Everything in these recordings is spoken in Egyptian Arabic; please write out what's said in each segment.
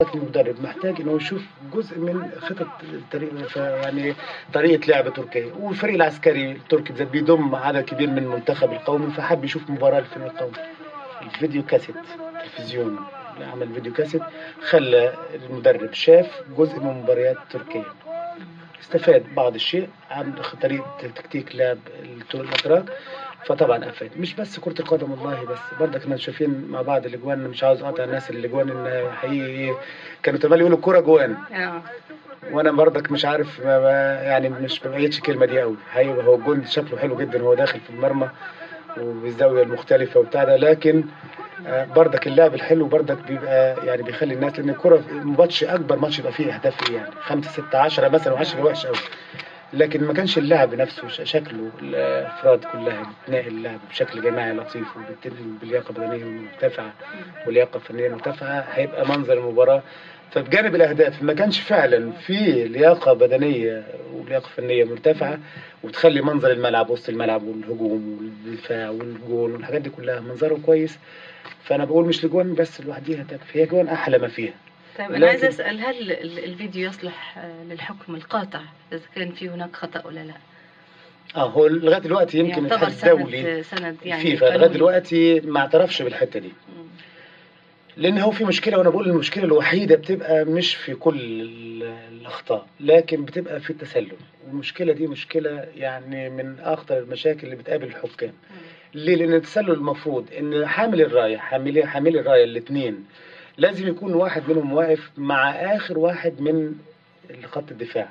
المدرب محتاج انه يشوف جزء من خطط الطريق ف- يعني طريقه لعب تركيا والفريق العسكري التركي بالذات بيضم عدد كبير من المنتخب القومي فحب يشوف مباراه للفريق القومي الفيديو كاسيت تلفزيون عمل فيديو كاسيت خلى المدرب شاف جزء من مباريات تركيا استفاد بعض الشيء عن طريقه تكتيك لعب التر- الاتراك فطبعا افاد مش بس كره القدم والله بس برضك احنا شايفين مع بعض الاجوان مش عاوز اقطع الناس اللي الاجوان ان حقيقي كانوا تمام يقولوا الكوره جوان اه وانا برضك مش عارف ما ما يعني مش بقيتش الكلمه دي قوي حقيقي هو الجون شكله حلو جدا وهو داخل في المرمى وبالزاويه المختلفه وبتاع ده لكن آه، برضك اللعب الحلو برضك بيبقى يعني بيخلي الناس لان الكوره ماتش اكبر ماتش يبقى فيه اهداف ايه يعني 5 6 10 مثلا و10 وحش قوي لكن ما كانش اللعب نفسه ش- شكله الافراد كلها بتنقل اللعب بشكل جماعي لطيف وبالتالي بلياقه بدنيه مرتفعه ولياقه فنيه مرتفعه هيبقى منظر المباراه فبجانب الاهداف ما كانش فعلا في لياقه بدنيه ولياقه فنيه مرتفعه وتخلي منظر الملعب وسط الملعب والهجوم والدفاع والجون والحاجات دي كلها منظره كويس فانا بقول مش لجوان بس لوحديها تكفي هي جوان احلى ما فيها طيب لكن- انا عايزه اسال هل ال- الفيديو يصلح آه، للحكم القاطع اذا كان في هناك خطا ولا لا؟ اه هو لغايه دلوقتي يمكن يعتبر الاتحاد الدولي سند سند يعني فيفا لغايه قانوني. دلوقتي ما اعترفش بالحته دي مم. لان هو في مشكله وانا بقول المشكله الوحيده بتبقى مش في كل ال- الاخطاء لكن بتبقى في التسلل والمشكله دي مشكله يعني من اخطر المشاكل اللي بتقابل الحكام ليه لان التسلل المفروض ان حامل الرايه حاملي حاملي الرايه الاثنين لازم يكون واحد منهم واقف مع اخر واحد من خط الدفاع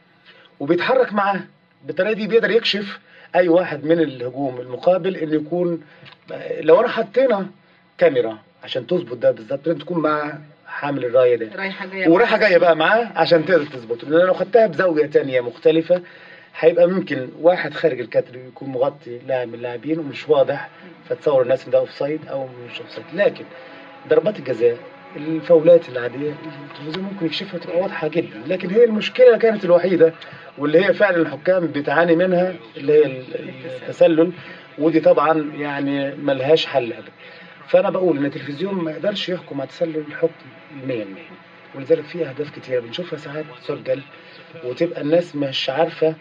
وبيتحرك معاه بالطريقه دي بيقدر يكشف اي واحد من الهجوم المقابل انه يكون لو انا حطينا كاميرا عشان تظبط ده بالظبط لازم تكون مع حامل الرايه ده رايحه جايه ورايحه جايه بقى معاه عشان تقدر تظبطه لان لو خدتها بزاويه تانية مختلفه هيبقى ممكن واحد خارج الكادر يكون مغطي لاعب من اللاعبين ومش واضح فتصور الناس ان ده اوف سايد او مش اوف سايد لكن ضربات الجزاء الفاولات العاديه التلفزيون ممكن يكشفها تبقى واضحه جدا لكن هي المشكله كانت الوحيده واللي هي فعلا الحكام بتعاني منها اللي هي التسلل ودي طبعا يعني ملهاش حل ابدا فانا بقول ان التلفزيون ما يقدرش يحكم على التسلل الحكم 100% ولذلك في اهداف كتيره بنشوفها ساعات تسجل وتبقى الناس مش عارفه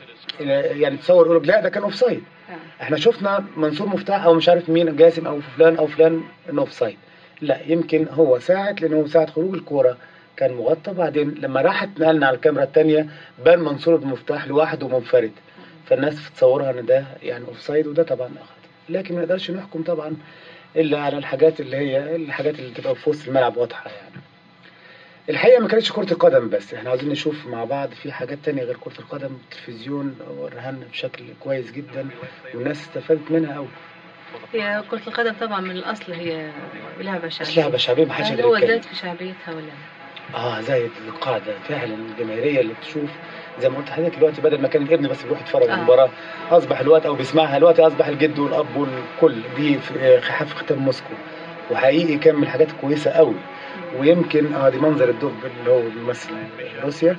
يعني تصور يقول لك لا ده كان اوف سايد آه. احنا شفنا منصور مفتاح او مش عارف مين جاسم او فلان او فلان انه اوف سايد لا يمكن هو ساعة لان هو ساعة خروج الكوره كان مغطى بعدين لما راحت نقلنا على الكاميرا الثانيه بان منصور المفتاح لوحده منفرد فالناس بتصورها ان ده يعني اوف سايد وده طبعا خطا لكن ما نقدرش نحكم طبعا الا على الحاجات اللي هي الحاجات اللي تبقى في وسط الملعب واضحه يعني الحقيقه ما كانتش كره القدم بس احنا عاوزين نشوف مع بعض في حاجات تانية غير كره القدم التلفزيون ورهنا لنا بشكل كويس جدا والناس استفادت منها قوي هي كرة القدم طبعا من الأصل هي لعبة بس شعبية لعبه شعبيه ما حدش هل يقدر هو يتكلم زاد في شعبيتها ولا لا؟ اه زايد القاعده فعلا الجماهيريه اللي بتشوف زي ما قلت لحضرتك دلوقتي بدل ما كان الابن بس بيروح يتفرج على آه. المباراه اصبح الوقت او بيسمعها دلوقتي اصبح الجد والاب والكل دي في حفل ختام موسكو وحقيقي كان من الحاجات الكويسه قوي ويمكن اه دي منظر الدب اللي هو بيمثل روسيا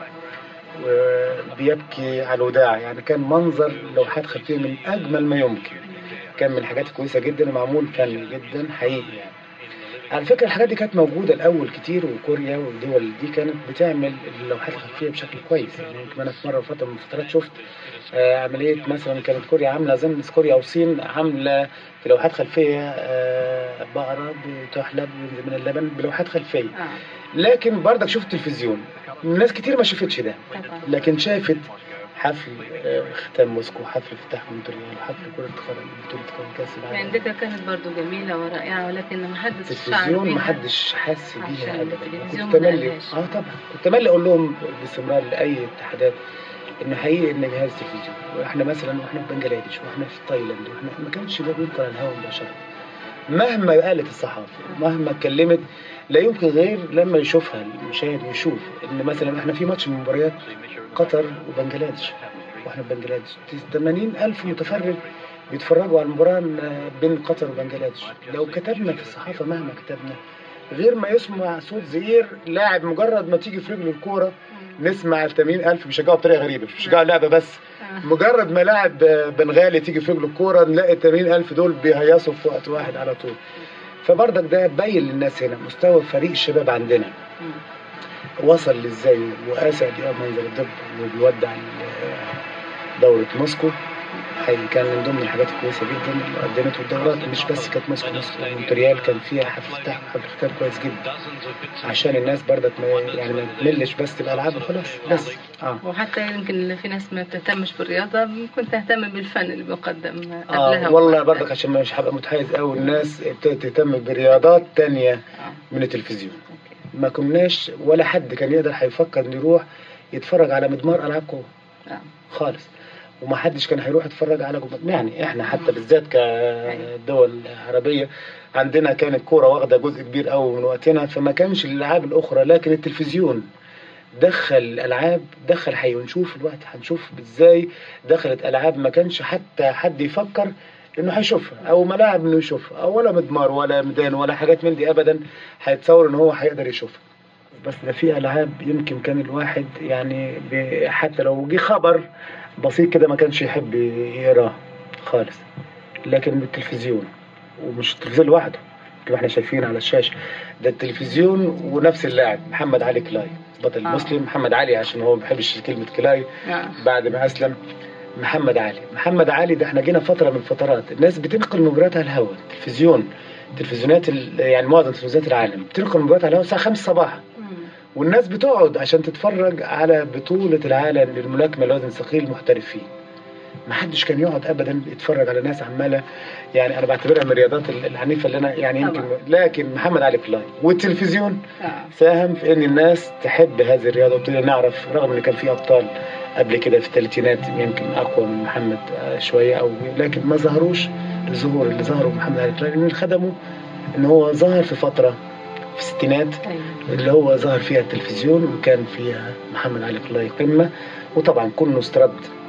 وبيبكي على الوداع يعني كان منظر لوحات خلفيه من اجمل ما يمكن كان من الحاجات الكويسه جدا ومعمول فني جدا حقيقي يعني على فكره الحاجات دي كانت موجوده الاول كتير وكوريا والدول دي كانت بتعمل اللوحات الخلفيه بشكل كويس يعني يمكن انا في مره فتره من الفترات شفت آه عمليه مثلا كانت كوريا عامله اظن كوريا او الصين عامله في لوحات خلفيه آه بقره بتحلب من اللبن بلوحات خلفيه اه لكن برضك شفت التلفزيون ناس كتير ما شافتش ده طبعا لكن شافت حفل آه، ختام موسكو حفل افتتاح مونتريال حفل كرة قدم بطولة كأس يعني العالم دي كانت برضو جميلة ورائعة ولكن ما حدش التلفزيون ما حدش حس بيها عشان ابدا التلفزيون كنت ما تملي نقلهاش. اه طبعا كنت تملي اقول لهم باستمرار لاي اتحادات ان حقيقي ان جهاز التلفزيون واحنا مثلا واحنا في بنجلاديش واحنا في تايلاند واحنا ما كانش ده بينقل على الهواء مباشره مهما قالت الصحافه مهما اتكلمت لا يمكن غير لما يشوفها المشاهد ويشوف ان مثلا احنا في ماتش من مباريات قطر وبنجلاديش واحنا في بنجلاديش 80 ألف متفرج بيتفرجوا على المباراة بين قطر وبنجلاديش لو كتبنا في الصحافة مهما كتبنا غير ما يسمع صوت زئير لاعب مجرد ما تيجي في رجله الكورة نسمع ال 80 ألف بيشجعوا بطريقة غريبة مش بيشجعوا اللعبة بس مجرد ما لاعب بنغالي تيجي في رجله الكورة نلاقي ال 80 ألف دول بيهيصوا في وقت واحد على طول فبرضك ده بين للناس هنا مستوى فريق الشباب عندنا مم. وصل لازاي واسع دقيقة منظر الدب وبيودع ال- دورة موسكو حقيقي كان من ضمن الحاجات الكويسة جدا اللي قدمته الدورات مش بس كانت موسكو موسكو مونتريال كان فيها حفل افتتاح وحفل ختام كويس جدا عشان الناس برضك ما يعني ما تملش بس بالالعاب وخلاص بس اه وحتى يمكن في ناس ما بتهتمش بالرياضة ممكن تهتم بالفن اللي بيقدم اه قبلها والله وبعدها. برضك عشان مش هبقى متحيز قوي الناس ابتدت تهتم برياضات تانية آه. من التلفزيون أوكي. ما كناش ولا حد كان يقدر هيفكر انه يروح يتفرج على مدمار العاب قوه آه. خالص وما حدش كان هيروح يتفرج على جمهور يعني احنا حتى بالذات كدول عربيه عندنا كانت كوره واخده جزء كبير قوي من وقتنا فما كانش الالعاب الاخرى لكن التلفزيون دخل الالعاب دخل حي ونشوف الوقت هنشوف ازاي دخلت العاب ما كانش حتى حد يفكر انه هيشوفها او ملاعب انه يشوفها او ولا مدمار ولا ميدان ولا حاجات من دي ابدا هيتصور ان هو هيقدر يشوفها بس ده في العاب يمكن كان الواحد يعني ب- حتى لو جه خبر بسيط كده ما كانش يحب يقراه خالص لكن بالتلفزيون ومش التلفزيون لوحده كما احنا شايفين على الشاشه ده التلفزيون ونفس اللاعب محمد علي كلاي بطل آه. المسلم محمد علي عشان هو ما بيحبش كلمه كلاي آه. بعد ما اسلم محمد علي محمد علي ده احنا جينا فتره من الفترات الناس بتنقل مبارياتها على الهواء التلفزيون تلفزيونات ال- يعني معظم تلفزيونات العالم بتنقل مباريات على الهواء الساعه 5 صباحا مم. والناس بتقعد عشان تتفرج على بطولة العالم للملاكمة الوزن الثقيل المحترفين ما حدش كان يقعد ابدا يتفرج على ناس عماله يعني انا بعتبرها من الرياضات ال- العنيفه اللي انا يعني يمكن طبعا. لكن محمد علي كلاي والتلفزيون آه. ساهم في ان الناس تحب هذه الرياضه وابتدينا نعرف رغم ان كان في ابطال قبل كده في الثلاثينات يمكن اقوى من محمد آه، شويه او لكن ما ظهروش الظهور اللي ظهروا محمد علي كلاي لان خدموا ان هو ظهر في فتره في الستينات أيوة. اللي هو ظهر فيها التلفزيون وكان فيها محمد علي كلاي قمة وطبعا كله استرد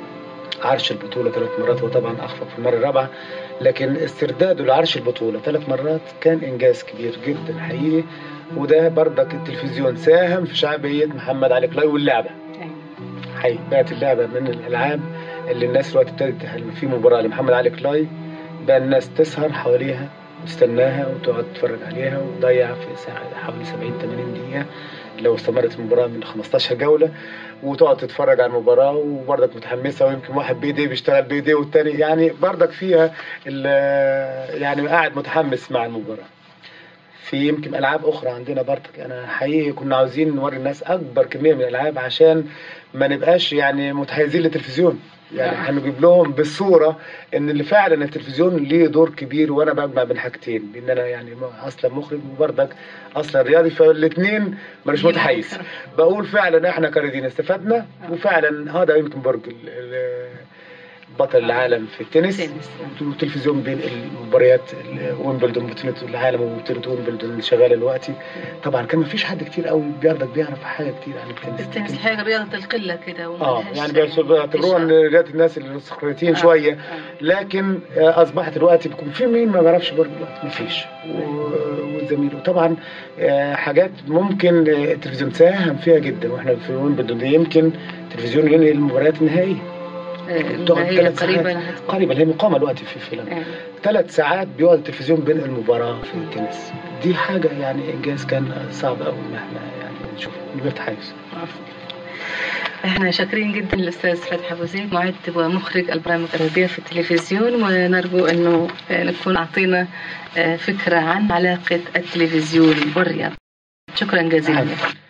عرش البطولة ثلاث مرات وطبعا أخفق في المرة الرابعة لكن استرداده لعرش البطولة ثلاث مرات كان إنجاز كبير جدا حقيقي وده بردك التلفزيون ساهم في شعبية محمد علي كلاي واللعبة أيوة. حقيقي بقت اللعبة من الألعاب اللي الناس دلوقتي ابتدت تهل- في مباراة لمحمد علي كلاي بقى الناس تسهر حواليها وتستناها وتقعد تتفرج عليها وتضيع في ساعة حوالي 70 80 دقيقة لو استمرت المباراة من 15 جولة وتقعد تتفرج على المباراة وبرضك متحمسة ويمكن واحد بإيديه بيشتغل بإيديه والتاني يعني برضك فيها ال- يعني قاعد متحمس مع المباراة في يمكن العاب اخرى عندنا برضك انا حقيقي كنا عاوزين نوري الناس اكبر كميه من الالعاب عشان ما نبقاش يعني متحيزين للتلفزيون يعني نعم. هنجيب لهم بالصوره ان اللي فعلا التلفزيون ليه دور كبير وانا بجمع بين حاجتين لان انا يعني اصلا مخرج وبرضك اصلا رياضي فالاثنين مش متحيز بقول فعلا احنا كرياضيين استفدنا وفعلا هذا يمكن برج ال- ال- بطل العالم في التنس تنس. والتلفزيون بينقل مباريات ال- ويمبلدون بطولة العالم وبطولة ويمبلدون اللي شغالة دلوقتي طبعا كان ما فيش حد كتير قوي بيعرضك بيعرف حاجة كتير عن التنس التنس حاجة رياضة القلة كده اه وملهاش يعني بيعتبروها ان رياضة الناس اللي سكرتين آه. شوية آه. لكن آه، اصبحت دلوقتي بيكون في مين ما بيعرفش برضه دلوقتي ما فيش و- والزميل وطبعا آه، حاجات ممكن آه، التلفزيون ساهم فيها جدا واحنا في ويمبلدون دي يمكن التلفزيون ينقل المباريات النهائيه آه، تقعد هي ثلاث قريبة ساعات. هتكون. قريبا اللي هي مقامه دلوقتي في فيلم آه. ثلاث ساعات بيقعد التلفزيون بين المباراه في التنس دي حاجه يعني انجاز كان صعب قوي ان احنا يعني نشوفه بيتحيز احنا شاكرين جدا للاستاذ فتحي ابو زيد معد ومخرج البرامج الرياضيه في التلفزيون ونرجو انه آه، نكون اعطينا آه، فكره عن علاقه التلفزيون والرياضه شكرا جزيلا عفواً.